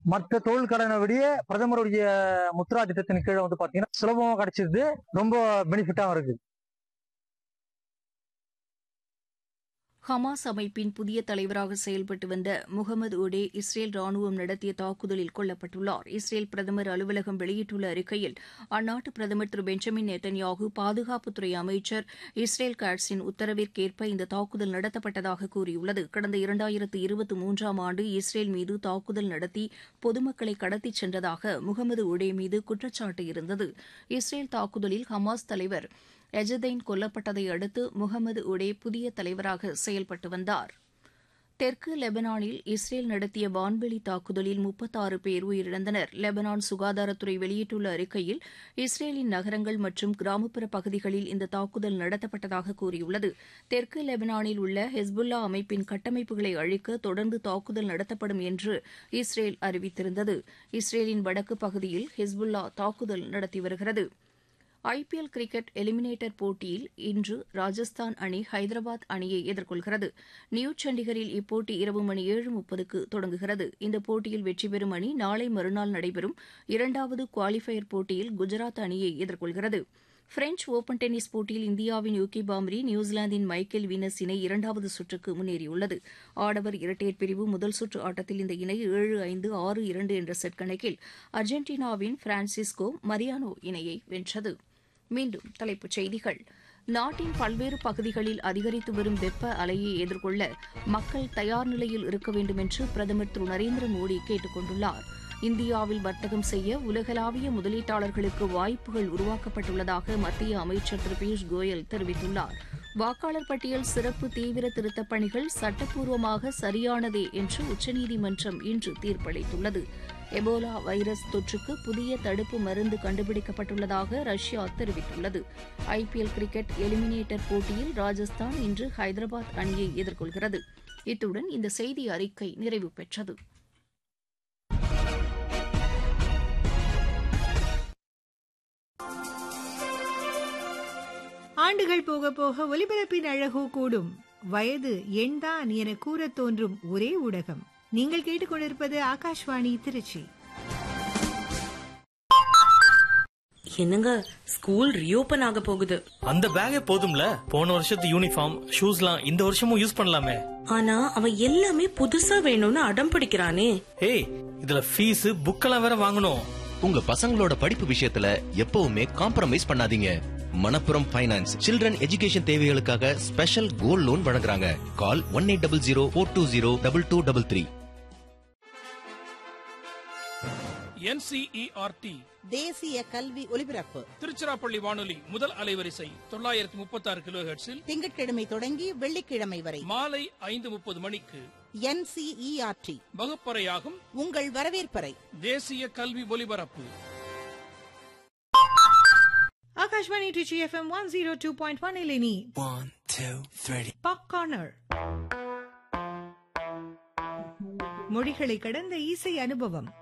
மற்ற தொழில் கடனை விட பிரதமருடைய முத்ரா திட்டத்தின் கீழே வந்து பாத்தீங்கன்னா சுலபமா கிடைச்சிருது ரொம்ப பெனிஃபிட்டாவும் இருக்கு ஹமாஸ் அமைப்பின் புதிய தலைவராக செயல்பட்டு வந்த முகமது ஒடே இஸ்ரேல் ராணுவம் நடத்திய தாக்குதலில் கொல்லப்பட்டுள்ளார் இஸ்ரேல் பிரதமர் அலுவலகம் வெளியிட்டுள்ள அறிக்கையில் அந்நாட்டு பிரதமர் திரு பெஞ்சமின் நெத்தன்யாகு பாதுகாப்புத்துறை அமைச்சர் இஸ்ரேல் காட்ஸின் உத்தரவிற்கேற்ப இந்த தாக்குதல் நடத்தப்பட்டதாக கூறியுள்ளது கடந்த இரண்டாயிரத்து இருபத்தி மூன்றாம் ஆண்டு இஸ்ரேல் மீது தாக்குதல் நடத்தி பொதுமக்களை கடத்திச் சென்றதாக முகமது ஒடே மீது குற்றச்சாட்டு இருந்தது இஸ்ரேல் தாக்குதலில் ஹமாஸ் தலைவர் எஜதைன் கொல்லப்பட்டதை அடுத்து முகமது உடே புதிய தலைவராக செயல்பட்டு வந்தார் தெற்கு லெபனானில் இஸ்ரேல் நடத்திய வான்வெளி தாக்குதலில் முப்பத்தாறு பேர் உயிரிழந்தனர் லெபனான் சுகாதாரத்துறை வெளியிட்டுள்ள அறிக்கையில் இஸ்ரேலின் நகரங்கள் மற்றும் கிராமப்புற பகுதிகளில் இந்த தாக்குதல் நடத்தப்பட்டதாக கூறியுள்ளது தெற்கு லெபனானில் உள்ள ஹெஸ்புல்லா அமைப்பின் கட்டமைப்புகளை அழிக்க தொடர்ந்து தாக்குதல் நடத்தப்படும் என்று இஸ்ரேல் அறிவித்திருந்தது இஸ்ரேலின் வடக்கு பகுதியில் ஹெஸ்புல்லா தாக்குதல் நடத்தி வருகிறது ஐபிஎல் கிரிக்கெட் எலிமினேட்டர் போட்டியில் இன்று ராஜஸ்தான் அணி ஹைதராபாத் அணியை எதிர்கொள்கிறது நியூ சண்டிகரில் இப்போட்டி இரவு மணி ஏழு முப்பதுக்கு தொடங்குகிறது இந்த போட்டியில் வெற்றி பெறும் அணி நாளை மறுநாள் நடைபெறும் இரண்டாவது குவாலிஃபயர் போட்டியில் குஜராத் அணியை எதிர்கொள்கிறது பிரெஞ்ச் ஓபன் டென்னிஸ் போட்டியில் இந்தியாவின் யூகி பாம்ரி நியூசிலாந்தின் மைக்கேல் வீனஸ் இணை இரண்டாவது சுற்றுக்கு முன்னேறியுள்ளது ஆடவர் இரட்டையர் பிரிவு முதல் சுற்று ஆட்டத்தில் இந்த இணை ஏழு ஐந்து ஆறு இரண்டு என்ற செட் கணக்கில் அர்ஜென்டினாவின் பிரான்சிஸ்கோ மரியானோ இணையை வென்றது மீண்டும் தலைப்புச் செய்திகள் நாட்டின் பல்வேறு பகுதிகளில் அதிகரித்து வரும் வெப்ப அலையை எதிர்கொள்ள மக்கள் தயார் நிலையில் இருக்க வேண்டும் என்று பிரதமர் திரு நரேந்திர மோடி கேட்டுக் கொண்டுள்ளார் இந்தியாவில் வர்த்தகம் செய்ய உலகளாவிய முதலீட்டாளர்களுக்கு வாய்ப்புகள் உருவாக்கப்பட்டுள்ளதாக மத்திய அமைச்சர் திரு பியூஷ் கோயல் தெரிவித்துள்ளார் வாக்காளர் பட்டியல் சிறப்பு தீவிர திருத்தப் பணிகள் சட்டப்பூர்வமாக சரியானதே என்று உச்சநீதிமன்றம் இன்று தீர்ப்பளித்துள்ளது எபோலா வைரஸ் தொற்றுக்கு புதிய தடுப்பு மருந்து கண்டுபிடிக்கப்பட்டுள்ளதாக ரஷ்யா தெரிவித்துள்ளது ஐபிஎல் கிரிக்கெட் எலிமினேட்டர் போட்டியில் ராஜஸ்தான் இன்று ஹைதராபாத் அணியை எதிர்கொள்கிறது இத்துடன் இந்த செய்தி அறிக்கை நிறைவு பெற்றது ஆண்டுகள் போக போக ஒலிபரப்பின் அழகோ கூடும் வயது எண்தான் என கூறத் தோன்றும் ஒரே ஊடகம் நீங்கள் கேட்டுக்கொண்டிருப்பது ஆகாஷ்வாணி திருச்சி என்னங்க ஸ்கூல் ரீஓபன் ஆக போகுது அந்த பேக்கே போதும்ல போன வருஷத்து யூனிஃபார்ம் ஷூஸ்லாம் இந்த வருஷமும் யூஸ் பண்ணலாமே ஆனா அவன் எல்லாமே புதுசா வேணும்னு அடம் பிடிக்கிறானே ஏய் இதுல ஃபீஸ் புக்கெல்லாம் வேற வாங்கணும் உங்க பசங்களோட படிப்பு விஷயத்துல எப்பவுமே காம்ப்ரமைஸ் பண்ணாதீங்க மணப்புரம் ஃபைனான்ஸ் சில்ட்ரன் எஜுகேஷன் தேவைகளுக்காக ஸ்பெஷல் கோல்ட் லோன் வழங்குறாங்க call one eight double zero four two zero double two double three NCERT தேசிய கல்வி ஒலிபரப்பு திருச்சிராப்பள்ளி வானொலி முதல் அலைவரிசை தொள்ளாயிரத்தி முப்பத்தி ஆறு கிலோ திங்கட்கிழமை தொடங்கி வெள்ளிக்கிழமை வரை மாலை ஐந்து முப்பது மணிக்கு என்சிஇஆர்டி வகுப்பறையாகும் உங்கள் வரவேற்பறை தேசிய கல்வி ஒலிபரப்பு Akashvani Trichy FM one zero two point one இலினி பாப் கார்னர் மொழிகளை கடந்த இசை அனுபவம்